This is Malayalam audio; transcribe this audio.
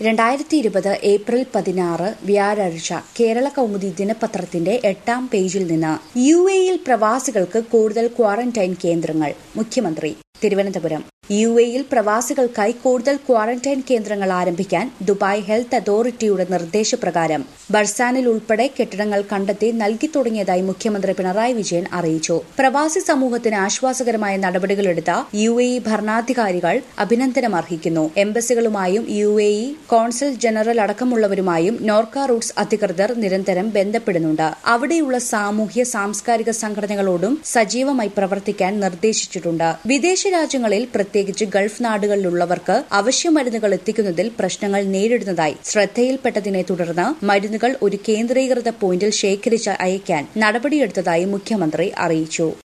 രണ്ടായിരത്തി ഇരുപത് ഏപ്രിൽ പതിനാറ് വ്യാഴാഴ്ച കേരള കൗമുദി ദിനപത്രത്തിന്റെ എട്ടാം പേജിൽ നിന്ന് യു എയിൽ പ്രവാസികൾക്ക് കൂടുതൽ ക്വാറന്റൈൻ കേന്ദ്രങ്ങൾ മുഖ്യമന്ത്രി തിരുവനന്തപുരം യു എയിൽ പ്രവാസികൾക്കായി കൂടുതൽ ക്വാറന്റൈൻ കേന്ദ്രങ്ങൾ ആരംഭിക്കാൻ ദുബായ് ഹെൽത്ത് അതോറിറ്റിയുടെ നിർദ്ദേശപ്രകാരം ബർസാനിൽ ഉൾപ്പെടെ കെട്ടിടങ്ങൾ കണ്ടെത്തി നൽകി തുടങ്ങിയതായി മുഖ്യമന്ത്രി പിണറായി വിജയൻ അറിയിച്ചു പ്രവാസി സമൂഹത്തിന് ആശ്വാസകരമായ നടപടികളെടുത്ത യു എ ഇ ഭരണാധികാരികൾ അഭിനന്ദനം അർഹിക്കുന്നു എംബസികളുമായും U A E consul general അടക്കമുള്ളവരുമായും നോർക്ക റൂട്ട്സ് അധികൃതർ നിരന്തരം ബന്ധപ്പെടുന്നുണ്ട് അവിടെയുള്ള സാമൂഹ്യ സാംസ്കാരിക സംഘടനകളോടും സജീവമായി പ്രവർത്തിക്കാൻ നിർദ്ദേശിച്ചിട്ടുണ്ട് വിദേശ രാജ്യങ്ങളിൽ പ്രത്യേകിച്ച് ഗൾഫ് നാടുകളിലുള്ളവർക്ക് അവശ്യ മരുന്നുകൾ എത്തിക്കുന്നതിൽ പ്രശ്നങ്ങൾ നേരിടുന്നതായി ശ്രദ്ധയിൽപ്പെട്ടതിനെ തുടർന്ന് മരുന്നുകൾ ഒരു കേന്ദ്രീകൃത പോയിന്റിൽ ശേഖരിച്ച് അയക്കാൻ നടപടിയെടുത്തതായി മുഖ്യമന്ത്രി അറിയിച്ചു